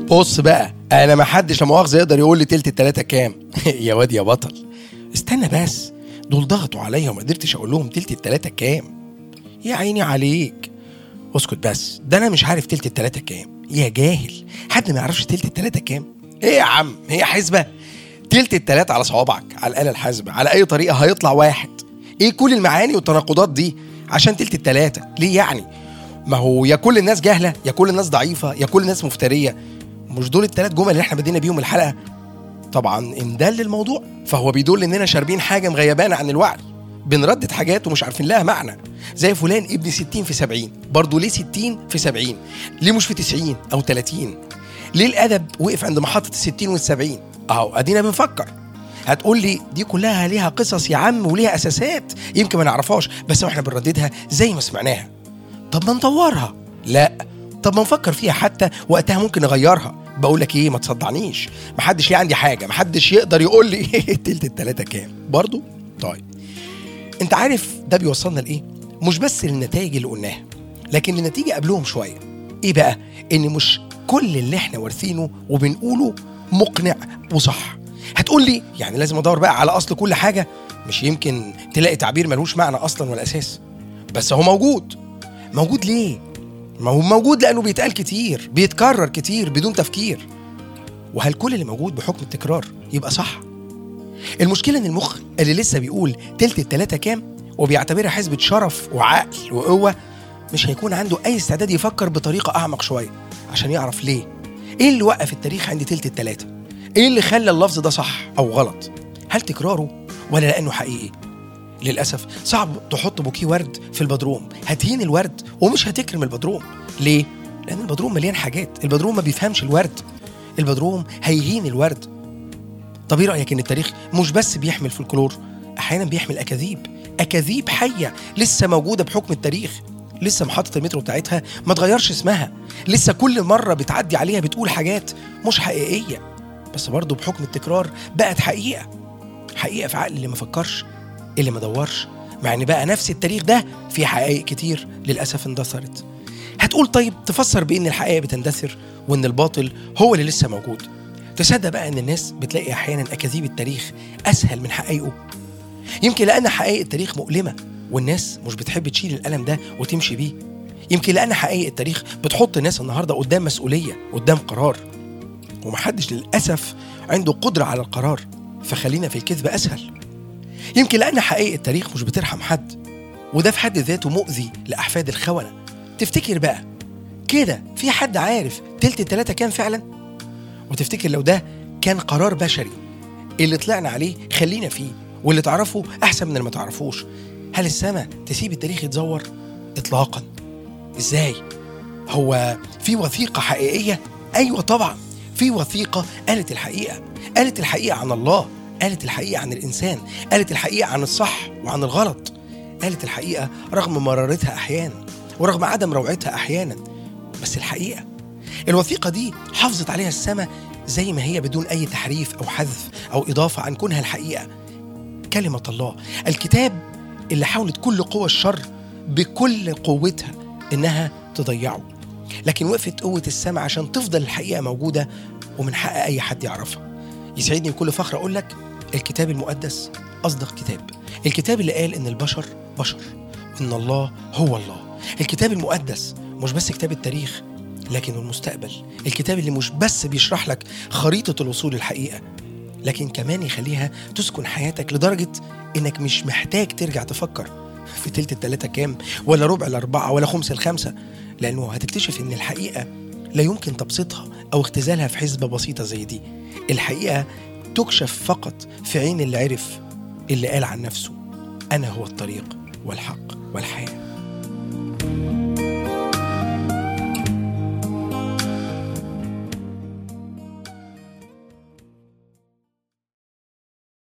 بص بقى انا ما حدش لا مؤاخذه يقدر يقول لي تلت التلاته كام يا واد يا بطل استنى بس دول ضغطوا عليا وما قدرتش اقول لهم تلت التلاته كام يا عيني عليك اسكت بس ده انا مش عارف تلت التلاته كام يا جاهل حد ما يعرفش تلت التلاته كام ايه يا عم هي حسبه تلت التلاته على صوابعك على الاله الحاسبه على اي طريقه هيطلع واحد ايه كل المعاني والتناقضات دي عشان تلت التلاته ليه يعني ما هو يا كل الناس جاهله يا كل الناس ضعيفه يا كل الناس مفتريه مش دول التلات جمل اللي احنا بدينا بيهم الحلقه طبعا ان دل الموضوع فهو بيدل اننا شاربين حاجه مغيبانا عن الوعي بنردد حاجات ومش عارفين لها معنى زي فلان ابن 60 في 70 برضه ليه 60 في 70 ليه مش في 90 او 30 ليه الادب وقف عند محطه ال 60 وال 70 اهو ادينا بنفكر هتقول لي دي كلها ليها قصص يا عم وليها اساسات يمكن ما نعرفهاش بس احنا بنرددها زي ما سمعناها طب ما نطورها لا طب ما نفكر فيها حتى وقتها ممكن نغيرها بقول لك ايه ما تصدعنيش محدش ليه عندي حاجه محدش يقدر يقول لي تلت التلاته كام برضو طيب انت عارف ده بيوصلنا لايه مش بس للنتائج اللي قلناها لكن لنتيجه قبلهم شويه ايه بقى ان مش كل اللي احنا وارثينه وبنقوله مقنع وصح هتقول لي يعني لازم ادور بقى على اصل كل حاجه مش يمكن تلاقي تعبير ملوش معنى اصلا ولا اساس بس هو موجود موجود ليه ما هو موجود لانه بيتقال كتير بيتكرر كتير بدون تفكير وهل كل اللي موجود بحكم التكرار يبقى صح المشكله ان المخ اللي لسه بيقول تلت التلاته كام وبيعتبرها حسبة شرف وعقل وقوة مش هيكون عنده أي استعداد يفكر بطريقة أعمق شوية عشان يعرف ليه إيه اللي وقف التاريخ عند تلت التلاتة إيه اللي خلى اللفظ ده صح أو غلط هل تكراره ولا لأنه حقيقي للأسف صعب تحط بوكيه ورد في البدروم هتهين الورد ومش هتكرم البدروم ليه؟ لأن البدروم مليان حاجات البدروم ما بيفهمش الورد البدروم هيهين الورد طب ايه رأيك ان التاريخ مش بس بيحمل فولكلور احيانا بيحمل اكاذيب اكاذيب حيه لسه موجوده بحكم التاريخ لسه محطة المترو بتاعتها ما تغيرش اسمها لسه كل مرة بتعدي عليها بتقول حاجات مش حقيقية بس برضه بحكم التكرار بقت حقيقة حقيقة في عقل اللي ما فكرش اللي ما دورش مع ان بقى نفس التاريخ ده في حقائق كتير للأسف اندثرت هتقول طيب تفسر بان الحقائق بتندثر وان الباطل هو اللي لسه موجود تصدق بقى ان الناس بتلاقي احيانا اكاذيب التاريخ اسهل من حقائقه يمكن لان حقائق التاريخ مؤلمه والناس مش بتحب تشيل الالم ده وتمشي بيه يمكن لان حقائق التاريخ بتحط الناس النهارده قدام مسؤوليه قدام قرار ومحدش للاسف عنده قدره على القرار فخلينا في الكذب اسهل يمكن لان حقائق التاريخ مش بترحم حد وده في حد ذاته مؤذي لاحفاد الخونه تفتكر بقى كده في حد عارف تلت التلاته كام فعلا وتفتكر لو ده كان قرار بشري اللي طلعنا عليه خلينا فيه واللي تعرفه احسن من اللي ما تعرفوش هل السماء تسيب التاريخ يتزور اطلاقا ازاي هو في وثيقه حقيقيه ايوه طبعا في وثيقه قالت الحقيقه قالت الحقيقه عن الله قالت الحقيقه عن الانسان قالت الحقيقه عن الصح وعن الغلط قالت الحقيقه رغم مرارتها احيانا ورغم عدم روعتها احيانا بس الحقيقه الوثيقه دي حافظت عليها السماء زي ما هي بدون اي تحريف او حذف او اضافه عن كونها الحقيقه كلمه الله الكتاب اللي حاولت كل قوى الشر بكل قوتها انها تضيعه لكن وقفت قوه السماء عشان تفضل الحقيقه موجوده ومن حق اي حد يعرفها يسعدني بكل فخر اقول لك الكتاب المقدس اصدق كتاب الكتاب اللي قال ان البشر بشر وان الله هو الله الكتاب المقدس مش بس كتاب التاريخ لكن المستقبل الكتاب اللي مش بس بيشرح لك خريطة الوصول للحقيقة لكن كمان يخليها تسكن حياتك لدرجة إنك مش محتاج ترجع تفكر في تلت التلاتة كام ولا ربع الأربعة ولا خمس الخمسة لأنه هتكتشف إن الحقيقة لا يمكن تبسيطها أو اختزالها في حسبة بسيطة زي دي الحقيقة تكشف فقط في عين اللي عرف اللي قال عن نفسه أنا هو الطريق والحق والحياه